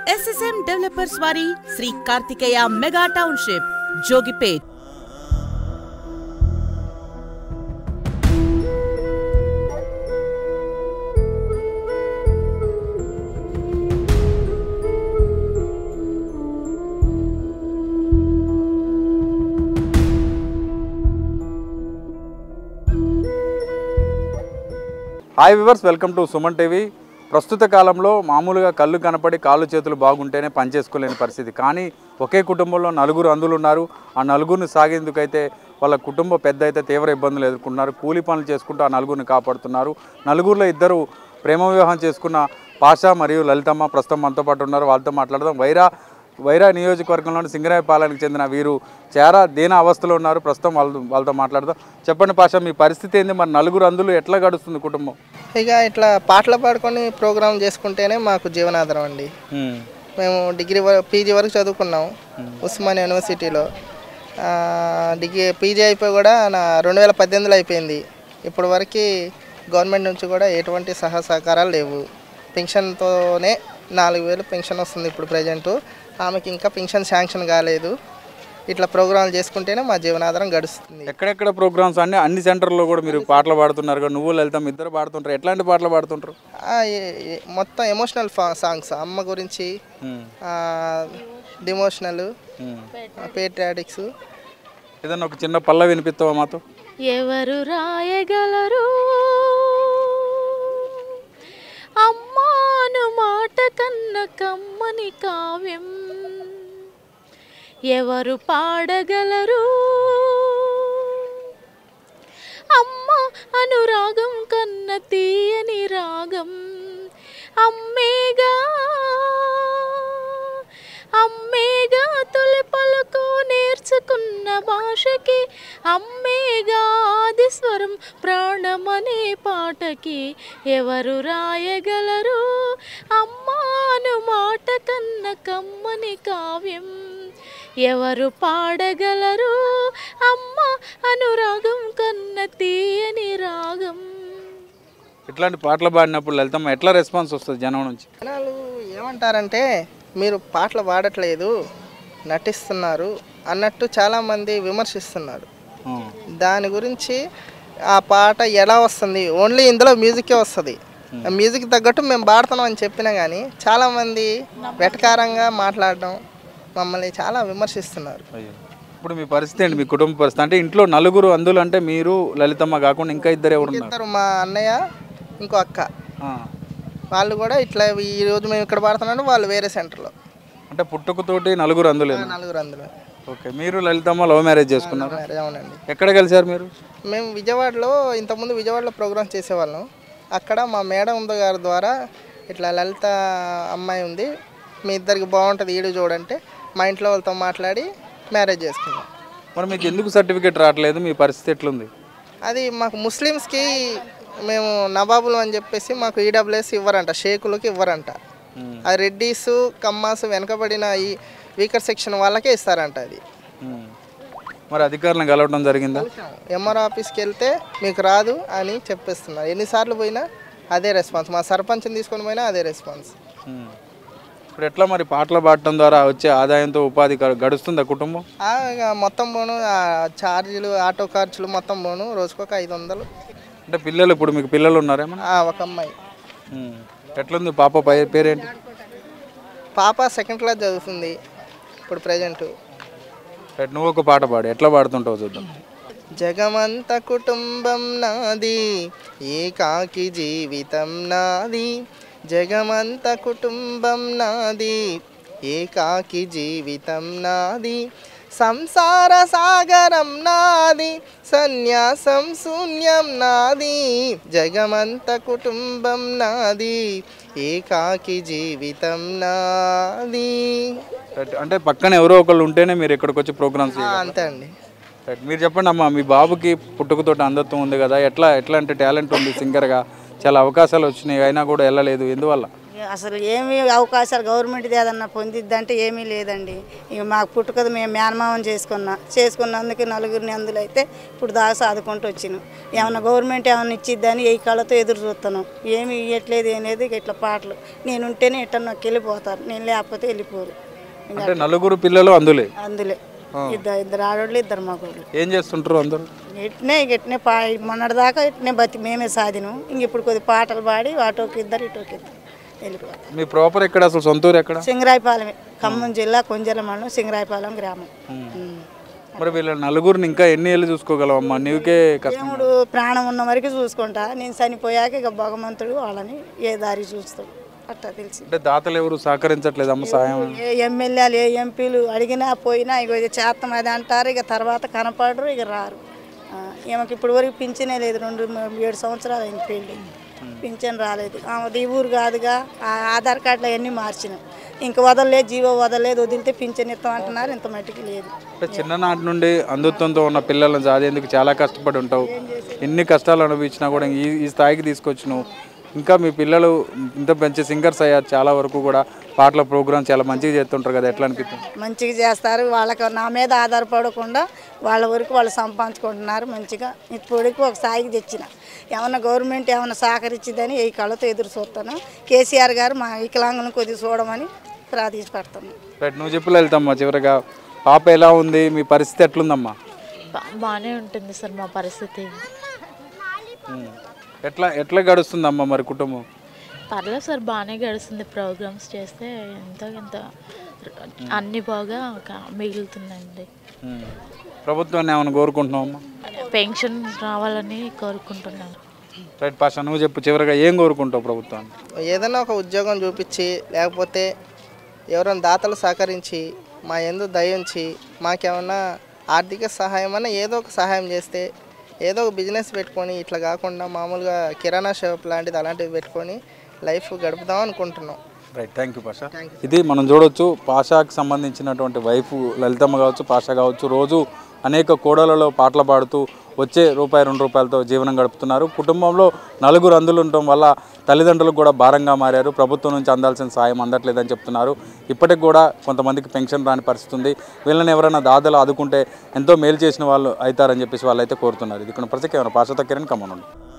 SSM developers వారి Sri Karthikeya mega township Jogipet hi viewers welcome to Suman TV ప్రస్తుత కాలంలో మామూలుగా కళ్ళు కనపడి కాళ్ళు చేతులు బాగుంటేనే పనిచేసుకోలేని పరిస్థితి కానీ ఒకే కుటుంబంలో నలుగురు అందులు ఉన్నారు ఆ నలుగురిని సాగేందుకైతే వాళ్ళ కుటుంబం పెద్ద అయితే తీవ్ర ఇబ్బందులు ఎదుర్కొన్నారు కూలి పనులు చేసుకుంటూ ఆ నలుగురిని కాపాడుతున్నారు నలుగురిలో ఇద్దరు ప్రేమ వివాహం చేసుకున్న పాషా మరియు లలితమ్మ ప్రస్తుతం మనతో పాటు ఉన్నారు వాళ్ళతో మాట్లాడదాం వైరా వైరా నియోజకవర్గంలోని సింగరాయపాలెనికి చెందిన వీరు చాలా దీన అవస్థలో ఉన్నారు ప్రస్తుతం వాళ్ళ వాళ్ళతో మాట్లాడదాం చెప్పండి పాషా మీ పరిస్థితి ఏంది మరి నలుగురు అందులు ఎట్లా గడుస్తుంది కుటుంబం ఇక ఇట్లా పాటలు పాడుకొని ప్రోగ్రామ్ చేసుకుంటేనే మాకు జీవనాధారం అండి మేము డిగ్రీ వరకు పీజీ వరకు చదువుకున్నాం ఉస్మాన్ యూనివర్సిటీలో ఆ, డిగ్రీ పీజీ అయిపోయి కూడా నా రెండు వేల పద్దెనిమిదిలో అయిపోయింది ఇప్పటి వరకు గవర్నమెంట్ నుంచి కూడా ఎటువంటి సహా సహకారాలు లేవు పెన్షన్తోనే నాలుగు వేలు పెన్షన్ వస్తుంది ఇప్పుడు ప్రజెంట్ ఆమెకి ఇంకా పెన్షన్ శాంక్షన్ కాలేదు ఇట్లా ప్రోగ్రాంలు చేసుకుంటేనే మా జీవనాధారం గడుస్తుంది ఎక్కడెక్కడ ప్రోగ్రామ్స్ అన్ని అన్ని సెంటర్లో కూడా మీరు పాటలు పాడుతున్నారు కదా నువ్వు లలితం ఇద్దరు పాడుతుంటారు ఎట్లాంటి పాటలు పాడుతుంటారు ఆ, ఏ- ఏ- మొత్తం ఎమోషనల్ సాంగ్స్ అమ్మ గురించి డిమోషనల్ పేట్రాటిక్స్ ఏదన్నా ఒక చిన్న పల్ల వినిపిస్తావా మాతో ఎవరు రాయగలరు అమ్మాను మాట కన్న కమ్మని కావ్యం ఎవరు పాడగలరు అమ్మ అనురాగం కన్న తీయని రాగం అమ్మేగా అమ్మేగా తొలి పలుకు నేర్చుకున్న భాషకి అమ్మేగా ఆది స్వరం ప్రాణమనే పాటకి ఎవరు రాయగలరు అమ్మాను మాట కన్న కమ్మని కావ్యం ఎవరు పాడగలరు అమ్మ అనురాగం కన్న తీయని రాగం ఇట్లాంటి పాటలు పాడినప్పుడు లలితమ్మ ఎట్లా రెస్పాన్స్ వస్తుంది జనం నుంచి జనాలు ఏమంటారంటే మీరు పాటలు పాడట్లేదు నటిస్తున్నారు అన్నట్టు చాలామంది విమర్శిస్తున్నారు ఆ. దాని గురించి ఆ పాట ఎలా వస్తుంది ఓన్లీ ఇందులో మ్యూజికే వస్తుంది ఆ మ్యూజిక్ తగ్గట్టు మేము పాడుతున్నాం అని చెప్పినా కానీ చాలామంది వెటకారంగా మాట్లాడడం మమ్మల్ని చాలా విమర్శిస్తున్నారు అయ్యో ఇప్పుడు మీ పరిస్థితి ఏంటి మీ కుటుంబ పరిస్థితి అంటే ఇంట్లో నలుగురు అందులు అంటే మీరు లలితమ్మ కాకుండా ఇంకా ఇద్దరు ఎవరు ఉన్నారు ఇద్దరు మా అన్నయ్య ఇంకో అక్క ఆ. వాళ్ళు కూడా ఇట్లా ఈ రోజు మేము ఇక్కడ పాడుతున్నాడు వాళ్ళు వేరే సెంటర్లో అంటే పుట్టుకతోటి నలుగురు అందులే నలుగురు అందులో ఓకే మీరు లలితమ్మ లవ్ మ్యారేజ్ చేసుకున్నారు మ్యారేజ్ అవునండి ఎక్కడ కలిసారు మీరు మేము విజయవాడలో ఇంతకుముందు విజయవాడలో ప్రోగ్రామ్స్ చేసేవాళ్ళం అక్కడ మా మేడం ఉంది గారి ద్వారా ఇట్లా లలిత అమ్మాయి ఉంది మీ ఇద్దరికి బాగుంటుంది ఈడు చూడంటే మా ఇంట్లో వాళ్ళతో మాట్లాడి మ్యారేజ్ చేసుకున్నాం మరి మీకు ఎందుకు సర్టిఫికేట్ రావట్లేదు మీ పరిస్థితి ఎట్లుంది అది మాకు ముస్లిమ్స్కి మేము నవాబులు అని చెప్పేసి మాకు ఈడబ్ల్యూఎస్ ఇవ్వరంట షేకులకి ఇవ్వరంట అది రెడ్డీస్ కమ్మాస్ వెనకబడిన ఈ వీకర్ సెక్షన్ వాళ్ళకే ఇస్తారంట అది ఉమ్. మరి అధికారులను కలవడం జరిగిందా ఎంఆర్ ఆఫీస్కి వెళ్తే మీకు రాదు అని చెప్పేస్తున్నారు ఎన్నిసార్లు పోయినా అదే రెస్పాన్స్ మా సర్పంచ్ని తీసుకొని పోయినా అదే రెస్పాన్స్ ఉమ్. ఇప్పుడు ఎట్లా మరి పాటలు పాడటం ద్వారా వచ్చే ఆదాయంతో ఉపాధి గ- గడుస్తుందా కుటుంబం ఆ, ఇక మొత్తం పోను ఆ ఛార్జీలు ఆటో ఖర్చులు మొత్తం పోను రోజుకొక ఐదు వందలు అంటే పిల్లలు ఇప్పుడు మీకు పిల్లలు ఉన్నారేమో ఆ, ఒక అమ్మాయి ఉమ్. ఎట్లుంది పాప పై- పేరేంటి పాప సెకండ్ క్లాస్ చదువుతుంది ఇప్పుడు ప్రజెంట్ రైట్, నువ్వు ఒక పాట పాడు ఎట్లా పాడుతుంటావు చూద్దాం జగమంత కుటుంబం నాది ఏకాకి జీవితం నాది జగమంత కుటుంబం నాది ఏకాకి జీవితం నాది సంసార సాగరం నాది సన్యాసం శూన్యం నాది జగమంత కుటుంబం నాది ఏకాకి జీవితం నాది రైట్, అంటే పక్కన ఎవరో ఒకళ్ళు ఉంటేనే మీరు ఇక్కడికి వచ్చి ప్రోగ్రామ్స్ ఆ, అంతే అండి రైట్, మీరు చెప్పండి అమ్మా మీ బాబుకి పుట్టుకతోటి అందత్వం ఉంది కదా ఎట్లా ఎట్లా అంటే టాలెంట్ ఉంది సింగర్గా చాలా అవకాశాలు వచ్చినాయి అయినా కూడా వెళ్ళలేదు ఎందువల్ల ఇక అసలు ఏమీ అవకాశాలు గవర్నమెంట్ది ఏదన్నా పొందిద్దంటే ఏమీ లేదండి ఇక మాకు పుట్టుకది మేము మేనమామం చేసుకున్నా చేసుకున్నందుకు నలుగురిని అందులో అయితే ఇప్పుడు దాకా సాదుకుంటూ వచ్చినాం ఏమన్నా గవర్నమెంట్ ఏమన్నా ఇచ్చిద్దని ఏ కళ్ళతో ఎదురు చూస్తున్నాం ఏమి ఇవ్వట్లేదు ఏం లేదు ఇక ఇట్లా పాటలు నేను ఉంటేనే ఇట్లా నాకు వెళ్ళిపోతారు నేను లేకపోతే వెళ్ళిపోరు ఇంకా అంటే నలుగురు పిల్లలు అందులే అందులో ఇద్దరు ఇద్దరు ఆడోళ్ళు ఇద్దరు మగోళ్ళు ఏం చేస్తుంటారు అందరూ ఇట్నే ఇక ఇట్నే పా మొన్నటి దాకా ఇట్నే బతి మేమే సాధినాం ఇంక ఇప్పుడు కొద్ది పాటలు పాడి అటోకి ఇద్దరు ఇటోకి ఇద్దరు వెళ్ళిపోతాం మీ ప్రాపర్ ఎక్కడ అసలు సొంత ఊరు ఎక్కడ సింగరాయపాలెమే ఖమ్మం జిల్లా కొంజల మండలం సింగరాయపాలెం గ్రామం ఉమ్. మరి వీళ్ళ నలుగురిని ఇంకా ఎన్ని ఏళ్ళు చూసుకోగలవు అమ్మా నీకే కష్టం దేవుడు ప్రాణం ఉన్న వరకు చూసుకుంటా నేను చనిపోయాక ఇక భగవంతుడు వాళ్ళని ఏ దారి చూస్తాడు అట్టా తెలిసి అంటే దాతలు ఎవరు సహకరించట్లేదు అమ్మ సాయం ఏ ఎమ్మెల్యేలు ఏ ఎంపీలు అడిగినా పోయినా ఇక ఇది చేస్తాం అది అంటారు ఇక తర్వాత కనపడరు ఇక రారు ఆ, ఈమెకి ఇప్పుడు వరకు పింఛనే లేదు రెండు మ- ఏడు సంవత్సరాలు అయింది పెళ్ళి పింఛన్ రాలేదు ఆమెది ఈ ఊరు కాదుగా ఆ ఆధార్ కార్డులు అవన్నీ మార్చినాం ఇంక వదలలేదు జీవో వదలలేదు వదిలితే పింఛన్ ఇస్తాం అంటున్నారు ఇంత మట్టికి లేదు అంటే చిన్ననాటి నుండి అందుత్వంతో ఉన్న పిల్లలను చదివేందుకు చాలా కష్టపడి ఉంటావు ఎన్ని కష్టాలు అనుభవించినా కూడా ఈ ఈ స్థాయికి తీసుకొచ్చినావు ఇంకా మీ పిల్లలు ఇంత మంచి సింగర్స్ అయ్యారు చాలా వరకు కూడా పాటల ప్రోగ్రామ్ చాలా మంచిగా చేస్తుంటారు కదా ఎట్లా అనిపిస్తుంది మంచిగా చేస్తారు వాళ్ళకి నా మీద ఆధారపడకుండా వాళ్ళ వరకు వాళ్ళు సంపాదించుకుంటున్నారు మంచిగా ఇప్పటికి ఒక స్థాయికి తెచ్చిన ఏమన్నా గవర్నమెంట్ ఏమన్నా సహకరించిందని ఈ కళ్ళతో ఎదురు చూస్తాను కేసీఆర్ గారు మా వికలాంగులను కొద్దిగా చూడమని ప్రార్థించబడుతున్నాను రైట్ నువ్వు చెప్పు వెళ్తామ్మా చివరిగా పాప ఎలా ఉంది మీ పరిస్థితి ఎట్లుందమ్మా బా- బాగానే ఉంటుంది సార్ మా పరిస్థితి ఉమ్. ఎట్లా ఎట్లా గడుస్తుందమ్మా మరి కుటుంబం పర్లేదు సార్ బాగానే గడుస్తుంది ప్రోగ్రామ్స్ చేస్తే ఎంతో ఎంత అన్ని బాగా క- మిగులుతుందండి ఉమ్. ప్రభుత్వాన్ని ఏమైనా కోరుకుంటున్నావమ్మా పెన్షన్ రావాలని కోరుకుంటున్నాను రైట్ పాషా నువ్వు చెప్పు చివరిగా ఏం కోరుకుంటావు ప్రభుత్వాన్ని ఏదైనా ఒక ఉద్యోగం చూపించి లేకపోతే ఎవరైనా దాతలు సహకరించి మా ఎందు దయ ఉంచి మాకేమన్నా ఆర్థిక సహాయం అన్నా ఏదో ఒక సహాయం చేస్తే ఏదో ఒక బిజినెస్ పెట్టుకొని ఇట్లా కాకుండా మామూలుగా కిరాణా షాప్ లాంటిది అలాంటివి పెట్టుకొని లైఫ్ గడుపుదాం అనుకుంటున్నాం రైట్ థ్యాంక్ యూ పాషా ఇది మనం చూడొచ్చు పాషాకి సంబంధించినటువంటి వైఫ్ లలితమ్మ కావచ్చు పాషా కావచ్చు రోజు అనేక కోడలలో పాటలు పాడుతూ వచ్చే రూపాయి రెండు రూపాయలతో జీవనం గడుపుతున్నారు కుటుంబంలో నలుగురు అందులు ఉండటం వల్ల తల్లిదండ్రులకు కూడా భారంగా మారారు ప్రభుత్వం నుంచి అందాల్సిన సాయం అందట్లేదని చెప్తున్నారు ఇప్పటికి కూడా కొంతమందికి పెన్షన్ రాని పరిస్థితి ఉంది వీళ్ళని ఎవరైనా దాదాలు ఆదుకుంటే ఎంతో మేలు చేసిన వాళ్ళు అవుతారని చెప్పేసి వాళ్ళు అయితే కోరుతున్నారు ఇది ఇక్కడ ప్రతి కేవలం పాషా కిరణ్ కమ్మనుండి